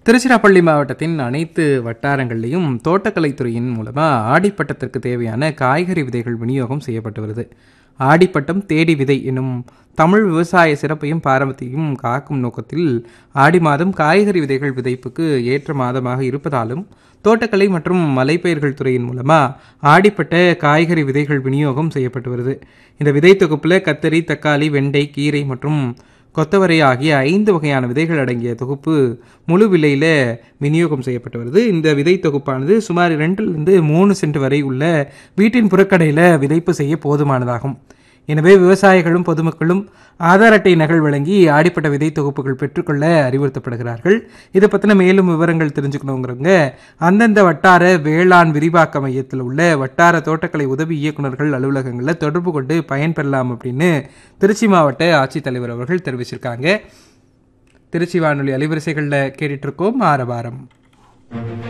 திருச்சிராப்பள்ளி மாவட்டத்தின் அனைத்து வட்டாரங்கள்லையும் தோட்டக்கலைத்துறையின் மூலமாக ஆடிப்பட்டத்திற்கு தேவையான காய்கறி விதைகள் விநியோகம் செய்யப்பட்டு வருது ஆடிப்பட்டம் தேடி விதை என்னும் தமிழ் விவசாய சிறப்பையும் பாரம்பரியத்தையும் காக்கும் நோக்கத்தில் ஆடி மாதம் காய்கறி விதைகள் விதைப்புக்கு ஏற்ற மாதமாக இருப்பதாலும் தோட்டக்கலை மற்றும் மலைப்பயிர்கள் துறையின் மூலமாக ஆடிப்பட்ட காய்கறி விதைகள் விநியோகம் செய்யப்பட்டு வருது இந்த விதை தொகுப்பில் கத்தரி தக்காளி வெண்டை கீரை மற்றும் கொத்தவரை ஆகிய ஐந்து வகையான விதைகள் அடங்கிய தொகுப்பு முழு விலையில் விநியோகம் செய்யப்பட்டு வருது இந்த விதை தொகுப்பானது சுமார் ரெண்டிலிருந்து மூணு சென்ட் வரை உள்ள வீட்டின் புறக்கடையில் விதைப்பு செய்ய போதுமானதாகும் எனவே விவசாயிகளும் பொதுமக்களும் ஆதார் அட்டை நகல் வழங்கி ஆடிப்பட்ட விதை தொகுப்புகள் பெற்றுக்கொள்ள அறிவுறுத்தப்படுகிறார்கள் இதை பற்றின மேலும் விவரங்கள் தெரிஞ்சுக்கணுங்கிறவங்க அந்தந்த வட்டார வேளாண் விரிவாக்க மையத்தில் உள்ள வட்டார தோட்டக்கலை உதவி இயக்குநர்கள் அலுவலகங்களில் தொடர்பு கொண்டு பயன்பெறலாம் அப்படின்னு திருச்சி மாவட்ட ஆட்சித்தலைவர் அவர்கள் தெரிவிச்சிருக்காங்க திருச்சி வானொலி அலைவரிசைகளில் கேட்டுட்டு இருக்கோம் ஆரவாரம்